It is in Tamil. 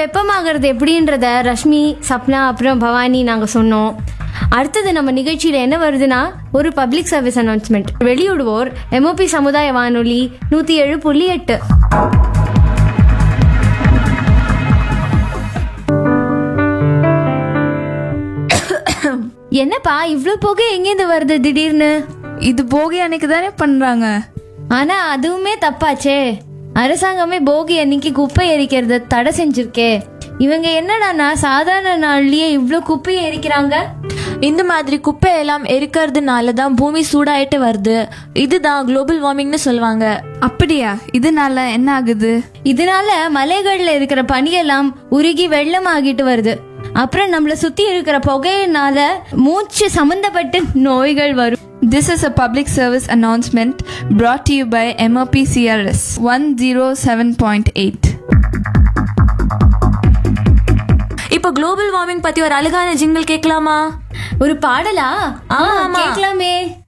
வெப்பமாகிறது எப்படின்றத ரஷ்மி சப்னா அப்புறம் பவானி நாங்க சொன்னோம் அடுத்தது நம்ம நிகழ்ச்சியில என்ன வருதுன்னா ஒரு பப்ளிக் சர்வீஸ் அனௌன்ஸ்மெண்ட் வெளியிடுவோர் எம்ஓபி சமுதாய வானொலி நூத்தி ஏழு புள்ளி எட்டு என்னப்பா இவ்ளோ புகை எங்கேருந்து வருது திடீர்னு இது போகி அன்னைக்கு தானே பண்றாங்க ஆனா அதுவுமே தப்பாச்சே அரசாங்கமே போகி அன்னைக்கு குப்பை எரிக்கிறத தடை செஞ்சிருக்கே இவங்க என்னடான்னா சாதாரண நாள்லயே இவ்ளோ குப்பையை எரிக்கிறாங்க இந்த மாதிரி குப்பை எல்லாம் எரிக்கிறதுனால தான் பூமி சூடாயிட்டு வருது இதுதான் குளோபல் வார்மிங்னு சொல்லுவாங்க அப்படியா இதனால என்ன ஆகுது இதனால மலைகள்ல இருக்கிற பனியெல்லாம் உருகி வெள்ளமாகிட்டு வருது அப்புறம் நம்மள சுத்தி இருக்கிற புகையினால மூச்சு சம்பந்தப்பட்ட நோய்கள் வரும் This is a public service announcement brought to you by MOP CRS 107.8. இப்போ குளோபல் வார்மிங் பத்தி ஒரு அழகான ஜிங்கிள் கேட்கலாமா ஒரு பாடலா ஆமா, ஆமா. கேட்கலாமே